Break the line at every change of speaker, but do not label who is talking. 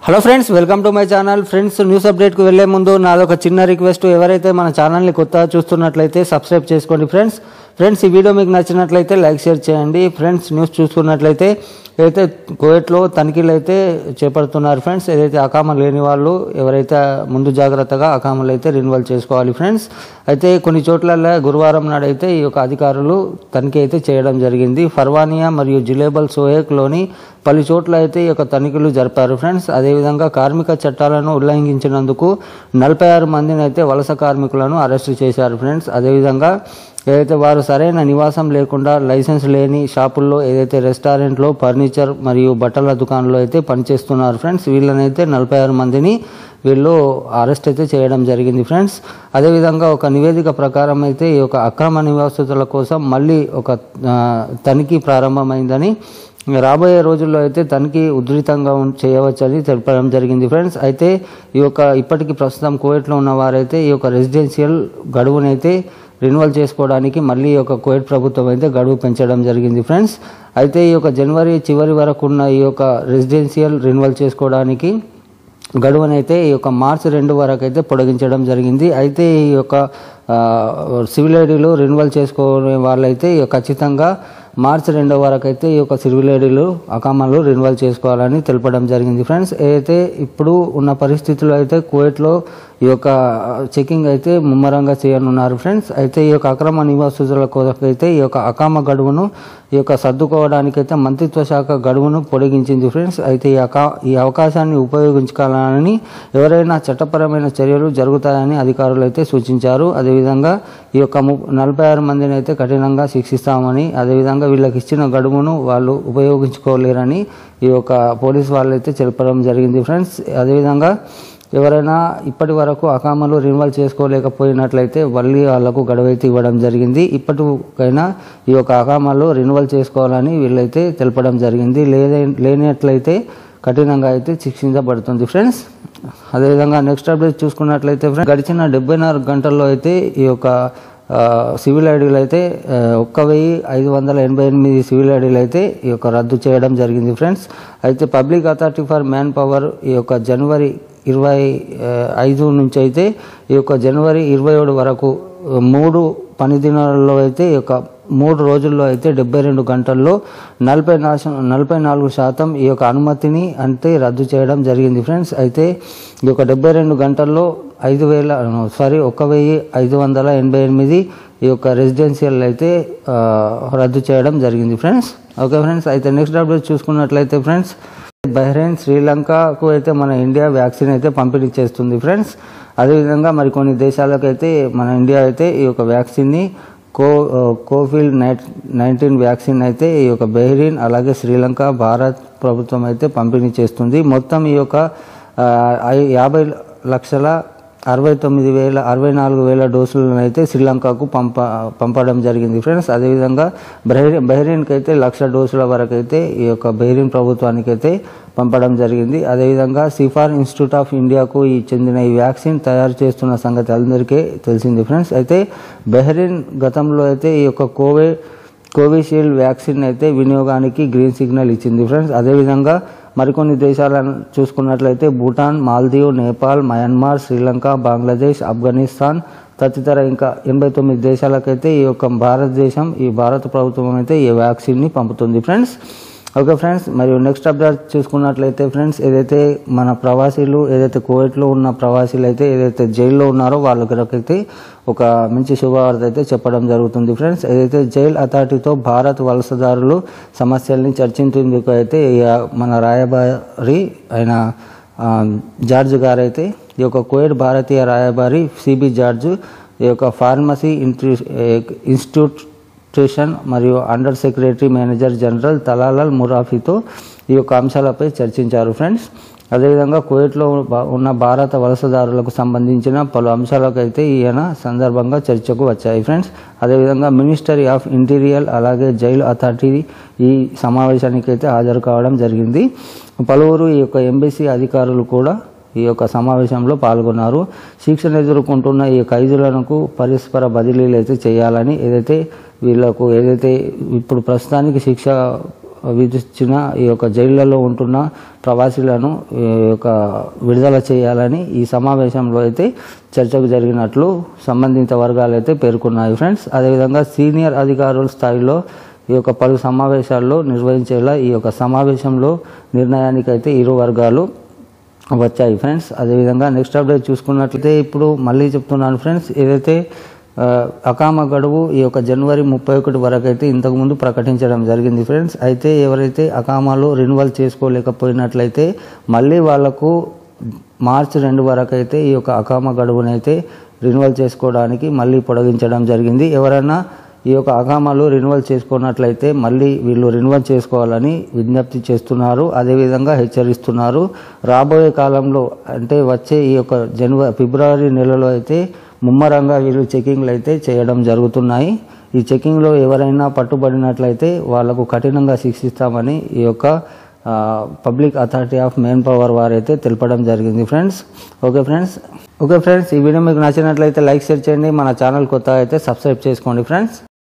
hello friends welcome to my channel friends news అప్డేట్కి వెళ్లే ముందు నాదొక చిన్న రిక్వెస్ట్ ఎవరైతే మన ఛానల్ని కొత్తగా చూస్తున్నట్లయితే సబ్స్క్రైబ్ చేసుకోండి ఫ్రెండ్స్ ఫ్రెండ్స్ ఈ వీడియో మీకు నచ్చినట్లయితే లైక్ షేర్ చేయండి ఫ్రెండ్స్ న్యూస్ చూసుకున్నట్లయితే ఏదైతే కోవిడ్లో తనిఖీలు అయితే చేపడుతున్నారు ఫ్రెండ్స్ ఏదైతే అకామ లేని వాళ్ళు ఎవరైతే ముందు జాగ్రత్తగా అకామలు అయితే రెన్యువల్ చేసుకోవాలి ఫ్రెండ్స్ అయితే కొన్ని చోట్ల గురువారం నాడైతే ఈ యొక్క అధికారులు తనిఖీ అయితే చేయడం జరిగింది ఫర్వానియా మరియు జిలేబల్ సోయేక్లోని పలు చోట్ల అయితే ఈ యొక్క తనిఖీలు జరిపారు ఫ్రెండ్స్ అదేవిధంగా కార్మిక చట్టాలను ఉల్లంఘించినందుకు నలభై ఆరు మందిని అయితే వలస కార్మికులను అరెస్టు చేశారు ఫ్రెండ్స్ అదేవిధంగా ఏదైతే వారు సరైన నివాసం లేకుండా లైసెన్స్ లేని షాపుల్లో ఏదైతే రెస్టారెంట్లో ఫర్నిచర్ మరియు బట్టల దుకాణంలో అయితే పనిచేస్తున్నారు ఫ్రెండ్స్ వీళ్ళనైతే నలభై ఆరు మందిని వీళ్ళు అరెస్ట్ అయితే చేయడం జరిగింది ఫ్రెండ్స్ అదేవిధంగా ఒక నివేదిక ప్రకారం అయితే ఈ యొక్క అక్రమ నివాసితుల కోసం మళ్ళీ ఒక ఆ, తనిఖీ ప్రారంభమైందని రాబోయే రోజుల్లో అయితే తనిఖీ ఉధృతంగా ఉం- చేయవచ్చని తెలపడం జరిగింది ఫ్రెండ్స్ అయితే ఈ యొక్క ఇప్పటికీ ప్రస్తుతం కువైట్లో ఉన్న వారైతే ఈ యొక్క రెసిడెన్షియల్ గడువునైతే రెన్యువల్ చేసుకోవడానికి మళ్ళీ ఈ యొక్క కువైట్ ప్రభుత్వం అయితే గడువు పెంచడం జరిగింది ఫ్రెండ్స్ అయితే ఈ యొక్క జనవరి చివరి వరకు ఉన్న ఈ యొక్క రెసిడెన్షియల్ రెన్యువల్ చేసుకోవడానికి గడువునైతే ఈ యొక్క మార్చి రెండు వరకు అయితే పొడిగించడం జరిగింది అయితే ఈ యొక్క ఆ, సివిల్ ఐడీలు రెన్యువల్ చేసుకునే వాళ్ళైతే ఈ యొక్క ఖచ్చితంగా మార్చి రెండో వరకు అయితే ఈ యొక్క సివిల్ ఐడీలు అకామాలు రెన్యువల్ చేసుకోవాలని తెలపడం జరిగింది ఫ్రెండ్స్ అయితే ఇప్పుడు ఉన్న పరిస్థితుల్లో అయితే కువైట్లో ఈ యొక్క చెకింగ్ అయితే ముమ్మరంగా చేయనున్నారు ఫ్రెండ్స్ అయితే ఈ యొక్క అక్రమ నివాసితుల కొరకైతే ఈ యొక్క అకామ గడువును ఈ యొక్క సర్దుకోవడానికి అయితే మంత్రిత్వ శాఖ గడువును పొడిగించింది ఫ్రెండ్స్ అయితే ఈ అకా ఈ అవకాశాన్ని ఉపయోగించుకోవాలని ఎవరైనా చట్టపరమైన చర్యలు జరుగుతాయని అధికారులు అయితే సూచించారు అదేవిధంగా ఈ యొక్క ము నలభై ఆరు మందిని అయితే కఠినంగా శిక్షిస్తామని అదేవిధంగా వీళ్ళకి ఇచ్చిన గడువును వాళ్ళు ఉపయోగించుకోలేరని ఈ యొక్క పోలీస్ వాళ్ళు అయితే చెప్పడం జరిగింది ఫ్రెండ్స్ అదేవిధంగా ఎవరైనా ఇప్పటి వరకు అకామలు రెన్యువల్ చేసుకోలేకపోయినట్లయితే మళ్ళీ వాళ్ళకు గడువు అయితే ఇవ్వడం జరిగింది ఇప్పటికైనా ఈ యొక్క అకామాలు రెన్యువల్ చేసుకోవాలని వీళ్ళైతే తెలపడం జరిగింది లేదే లేనట్లయితే కఠినంగా అయితే శిక్షించబడుతుంది ఫ్రెండ్స్ అదేవిధంగా నెక్స్ట్ అప్డేట్ చూసుకున్నట్లయితే ఫ్రెండ్స్ గడిచిన డెబ్బై నాలుగు గంటల్లో అయితే ఈ యొక్క ఆ, సివిల్ ఐడీలు అయితే ఆ, ఒక్క వెయ్యి ఐదు వందల ఎనభై ఎనిమిది సివిల్ ఐడీలు అయితే ఈ యొక్క రద్దు చేయడం జరిగింది ఫ్రెండ్స్ అయితే public authority for man power ఈ యొక్క జనవరి ఇరవై ఆ, ఐదు నుంచి అయితే ఈ యొక్క జనవరి ఇరవై ఏడు వరకు ఆ, మూడు పని దినాలలో అయితే ఈ యొక్క మూడు రోజుల్లో అయితే డెబ్బై రెండు గంటల్లో నలభై నాశ నలభై నాలుగు శాతం ఈ యొక్క అనుమతిని అంటే రద్దు చేయడం జరిగింది ఫ్రెండ్స్ అయితే ఈ యొక్క డెబ్బై రెండు గంటల్లో ఐదు వేల సారీ ఒక వెయ్యి ఐదు వందల ఎనభై ఎనిమిది ఈ యొక్క రెసిడెన్షియల్ అయితే ఆ, రద్దు చేయడం జరిగింది ఫ్రెండ్స్ ఓకే ఫ్రెండ్స్ అయితే నెక్స్ట్ అప్డేట్ చూసుకున్నట్లయితే ఫ్రెండ్స్ బహ్రెయిన్ శ్రీలంకకు అయితే మన ఇండియా వ్యాక్సిన్ అయితే పంపిణీ చేస్తుంది ఫ్రెండ్స్ అదేవిధంగా మరి కొన్ని దేశాలకు అయితే మన ఇండియా అయితే ఈ యొక్క వ్యాక్సిన్ని కో కోవిడ్ నైన్టీన్ వ్యాక్సిన్ అయితే ఈ యొక్క బెహ్రీన్ అలాగే శ్రీలంక భారత్ ప్రభుత్వం అయితే పంపిణీ చేస్తుంది మొత్తం ఈ యొక్క ఆ, ఐ- యాభై లక్షల అరవై తొమ్మిది వేల అరవై నాలుగు వేల డోసులను అయితే శ్రీలంకకు పంప పంపడం జరిగింది ఫ్రెండ్స్ అదేవిధంగా బహ్రెయిన్ బహ్రెయిన్కి అయితే లక్ష డోసుల వరకు అయితే ఈ యొక్క బహ్రెయిన్ ప్రభుత్వానికి అయితే పంపడం జరిగింది అదేవిధంగా సిఫార్ ఇన్స్టిట్యూట్ ఆఫ్ ఇండియాకు ఈ చెందిన ఈ వ్యాక్సిన్ తయారు చేస్తున్న సంగతి అందరికీ తెలిసింది ఫ్రెండ్స్ అయితే బహ్రెయిన్ గతంలో అయితే ఈ యొక్క కోవిడ్ కోవిషీల్డ్ వ్యాక్సిన్ అయితే వినియోగానికి గ్రీన్ సిగ్నల్ ఇచ్చింది ఫ్రెండ్స్ అదేవిధంగా మరికొన్ని దేశాలను చూసుకున్నట్లయితే భూటాన్ మాల్దీవ్ నేపాల్ మయన్మార్ శ్రీలంక బంగ్లాదేశ్ ఆఫ్ఘనిస్తాన్ తదితర ఇంకా ఎనభై తొమ్మిది దేశాలకైతే ఈ యొక్క భారతదేశం ఈ భారత ప్రభుత్వం అయితే ఈ వ్యాక్సిన్ని పంపుతుంది ఫ్రెండ్స్ ఓకే ఫ్రెండ్స్ మరియు నెక్స్ట్ అప్డేట్ చూసుకున్నట్లయితే ఫ్రెండ్స్ ఏదైతే మన ప్రవాసీలు ఏదైతే కువైట్లో ఉన్న ప్రవాసీలు అయితే ఏదైతే జైల్లో ఉన్నారో వాళ్ళకైతే ఒక మంచి శుభవార్త అయితే చెప్పడం జరుగుతుంది ఫ్రెండ్స్ ఏదైతే జైల్ అథారిటీతో భారత్ వలసదారులు సమస్యల్ని చర్చించేందుకు అయితే ఈ మన రాయబారి అయిన ఆ, జార్జ్ గారు అయితే ఈ యొక్క కువైట్ భారతీయ రాయబారి సిబి జార్జ్ ఈ యొక్క ఫార్మసీ ఇన్స్టిట్యూట్ ట్యూషన్ మరియు అండర్ సెక్రటరీ మేనేజర్ జనరల్ తలాలాల్ మురాఫీతో ఈ యొక్క అంశాలపై చర్చించారు ఫ్రెండ్స్ అదేవిధంగా కువైట్లో బా- ఉన్న భారత వలసదారులకు సంబంధించిన పలు అంశాలకు అయితే ఈయన సందర్భంగా చర్చకు వచ్చాయి ఫ్రెండ్స్ అదేవిధంగా మినిస్టరీ ఆఫ్ ఇంటీరియర్ అలాగే జైలు అథారిటీ ఈ సమావేశానికి అయితే హాజరు కావడం జరిగింది పలువురు ఈ యొక్క ఎంబసీ అధికారులు కూడా ఈ యొక్క సమావేశంలో పాల్గొన్నారు శిక్షణ ఎదుర్కొంటున్న ఈ ఖైదీలకు పరస్పర బదిలీలు అయితే చేయాలని ఏదైతే వీళ్ళకు ఏదైతే ఇప్పుడు ప్రస్తుతానికి శిక్ష విధించిన ఈ యొక్క జైళ్లలో ఉంటున్న ప్రవాసీలను ఈ యొక్క విడుదల చేయాలని ఈ సమావేశంలో అయితే చర్చకు జరిగినట్లు సంబంధిత వర్గాలు అయితే పేర్కొన్నాయి ఫ్రెండ్స్ అదేవిధంగా సీనియర్ అధికారుల స్థాయిలో ఈ యొక్క పలు సమావేశాల్లో నిర్వహించేలా ఈ యొక్క సమావేశంలో నిర్ణయానికైతే ఇరు వర్గాలు వచ్చాయి ఫ్రెండ్స్ అదేవిధంగా నెక్స్ట్ అప్డేట్ చూసుకున్నట్లయితే ఇప్పుడు మళ్ళీ చెప్తున్నాను ఫ్రెండ్స్ ఏదైతే ఆ, అకామ గడువు ఈ యొక్క జనవరి ముప్పై ఒకటి వరకు అయితే ఇంతకుముందు ప్రకటించడం జరిగింది ఫ్రెండ్స్ అయితే ఎవరైతే అకామాలు రెన్యువల్ చేసుకోలేకపోయినట్లయితే మళ్ళీ వాళ్లకు మార్చి రెండు వరకు అయితే ఈ యొక్క అకామ గడువునైతే రెన్యువల్ చేసుకోవడానికి మళ్ళీ పొడిగించడం జరిగింది ఎవరైనా ఈ యొక్క అకామాలు రెన్యువల్ చేసుకున్నట్లయితే మళ్ళీ వీళ్ళు రెన్యువల్ చేసుకోవాలని విజ్ఞప్తి చేస్తున్నారు అదేవిధంగా హెచ్చరిస్తున్నారు రాబోయే కాలంలో అంటే వచ్చే ఈ యొక్క జనవరి ఫిబ్రవరి నెలలో అయితే ముమ్మరంగా వీళ్ళు చెకింగ్లు అయితే చేయడం జరుగుతున్నాయి ఈ చెకింగ్లో ఎవరైనా పట్టుబడినట్లయితే వాళ్లకు కఠినంగా శిక్షిస్తామని ఈ యొక్క ఆ, public authority of main power వారైతే తెలపడం జరిగింది friends okay friends okay friends ఈ వీడియో మీకు నచ్చినట్లయితే లైక్ షేర్ చేయండి మన ఛానల్ కొత్త అయితే సబ్స్క్రైబ్ చేసుకోండి ఫ్రెండ్స్